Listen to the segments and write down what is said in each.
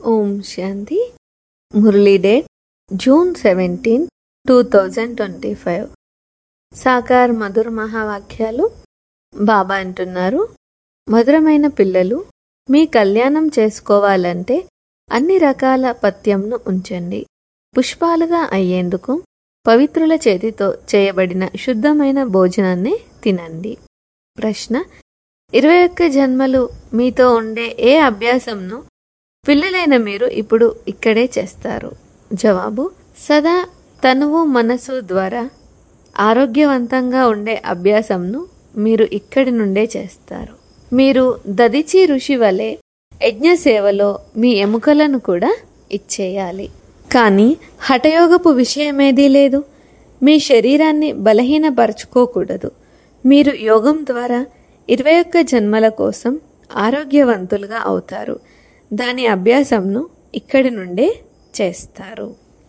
ఓం Shanti Murli date June seventeen two thousand twenty five సాకార్ మధుర మహావాక్యాలు బాబా అంటున్నారు మధురమైన పిల్లలు మీ కళ్యాణం చేసుకోవాలంటే అన్ని రకాల పథ్యంను ఉంచండి పుష్పాలుగా అయ్యేందుకు పవిత్రుల చేతితో చేయబడిన శుద్ధమైన భోజనాన్ని తినండి ప్రశ్న ఇరవై ఒక్క జన్మలు మీతో ఉండే ఏ అభ్యాసంను పిల్లలైన మీరు ఇప్పుడు ఇక్కడే చేస్తారు జవాబు సదా తనువు మనసు ద్వారా ఆరోగ్యవంతంగా ఉండే అభ్యాసంను మీరు ఇక్కడి నుండే చేస్తారు మీరు దదిచి ఋషి వలె యజ్ఞ సేవలో మీ ఎముకలను కూడా ఇచ్చేయాలి కానీ హఠయోగపు విషయమేదీ లేదు మీ శరీరాన్ని బలహీనపరచుకోకూడదు మీరు యోగం ద్వారా ఇరవై ఒక్క జన్మల కోసం ఆరోగ్యవంతులుగా అవుతారు దాని అభ్యాసంను ఇక్కడి నుండే చేస్తారు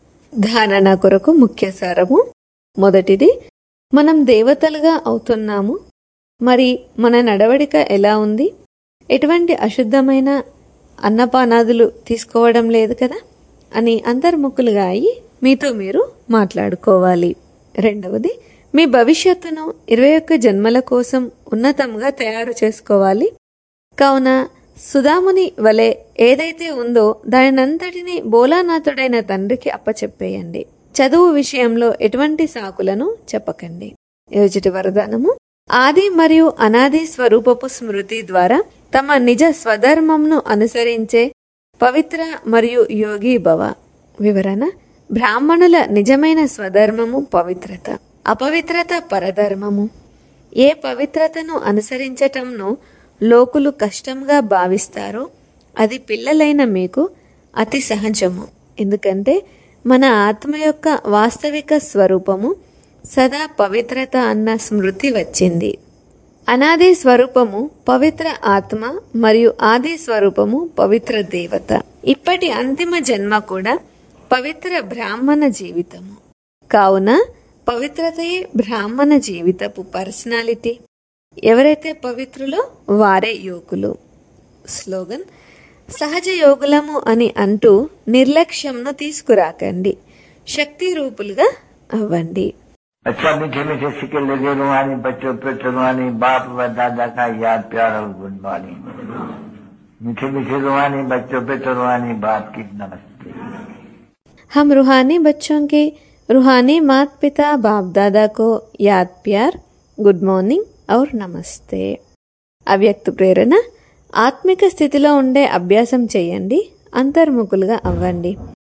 ధారణ కొరకు ముఖ్య సారము మొదటిది మనం దేవతలుగా అవుతున్నాము మరి మన నడవడిక ఎలా ఉంది ఎటువంటి అశుద్ధమైన అన్నపానాదులు తీసుకోవడం లేదు కదా అని అంతర్ముఖులుగా అయి మీతో మీరు మాట్లాడుకోవాలి రెండవది మీ భవిష్యత్తును ఇరవై ఒక్క జన్మల కోసం ఉన్నతంగా తయారు చేసుకోవాలి కావున సుధాముని వలె ఏదైతే ఉందో దానినంతటిని బోలానాథుడైన తండ్రికి అప్పచెప్పేయండి చదువు విషయంలో ఎటువంటి సాకులను చెప్పకండి యోజటి వరదానము ఆది మరియు అనాది స్వరూపపు స్మృతి ద్వారా తమ నిజ స్వధర్మంను అనుసరించే పవిత్ర మరియు యోగి భవ వివరణ బ్రాహ్మణుల నిజమైన స్వధర్మము పవిత్రత అపవిత్రత పరధర్మము ఏ పవిత్రతను అనుసరించటంను లోకులు కష్టంగా భావిస్తారో అది పిల్లలైన మీకు అతి సహజము ఎందుకంటే మన ఆత్మ యొక్క వాస్తవిక స్వరూపము సదా పవిత్రత అన్న స్మృతి వచ్చింది అనాది స్వరూపము పవిత్ర ఆత్మ మరియు ఆది స్వరూపము పవిత్ర దేవత ఇప్పటి అంతిమ జన్మ కూడా పవిత్ర బ్రాహ్మణ జీవితము కావున పవిత్రతయే బ్రాహ్మణ జీవితపు పర్సనాలిటీ ఎవరైతే పవిత్రులో వారే యోగులు స్లోగన్ సహజ యోగులము అని అంటూ నిర్లక్ష్యంను తీసుకురాకండి శక్తి రూపులుగా అవ్వండి अच्छा मीठे मीठे सिक्के लगे रुहानी बच्चों पे रुहानी बाप व दादा का याद प्यार और गुड मॉर्निंग मीठे मीठे रुहानी बच्चों पे रुहानी बाप की नमस्ते हम रूहानी बच्चों के रूहानी माता पिता बाप दादा को याद प्यार గుడ్ మార్నింగ్ ఔర్ నమస్తే అవ్యక్త ప్రేరణ ఆత్మిక స్థితిలో ఉండే అభ్యాసం చేయండి అంతర్ముఖులుగా అవ్వండి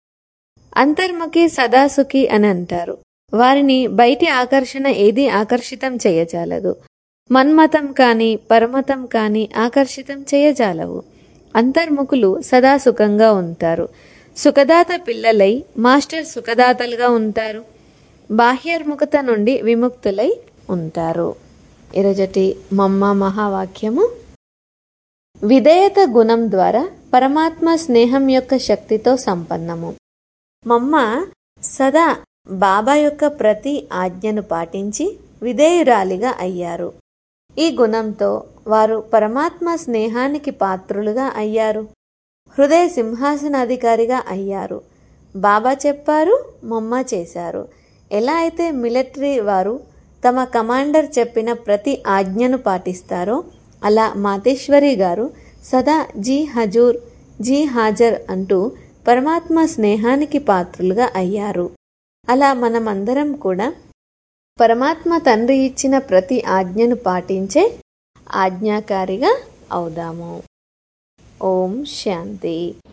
అంతర్ముఖి సదాసుఖి అని అంటారు వారిని బయటి ఆకర్షణ ఏది ఆకర్షితం చేయజాలదు మన్మతం కాని పరమతం కాని ఆకర్షితం చేయజాలవు అంతర్ముఖులు సదా సుఖంగా ఉంటారు సుఖదాత పిల్లలై మాస్టర్ సుఖదాతలుగా ఉంటారు బాహ్యర్ముఖత నుండి విముక్తులై ఉంటారు ఇరజటి మమ్మ మహావాక్యము విధేయత గుణం ద్వారా పరమాత్మ స్నేహం యొక్క శక్తితో సంపన్నము మమ్మ సదా బాబా యొక్క ప్రతి ఆజ్ఞను పాటించి విధేయురాలిగా అయ్యారు ఈ గుణంతో వారు పరమాత్మ స్నేహానికి పాత్రులుగా అయ్యారు హృదయ సింహాసనాధికారిగా అయ్యారు బాబా చెప్పారు మమ్మ చేశారు ఎలా అయితే మిలిటరీ వారు తమ కమాండర్ చెప్పిన ప్రతి ఆజ్ఞను పాటిస్తారో అలా మాతేశ్వరి గారు సదా జీ హజూర్ జీ హాజర్ అంటూ పరమాత్మ స్నేహానికి పాత్రులుగా అయ్యారు అలా మనమందరం కూడా పరమాత్మ తండ్రి ఇచ్చిన ప్రతి ఆజ్ఞను పాటించే ఆజ్ఞాకారిగా అవుదాము ఓం శాంతి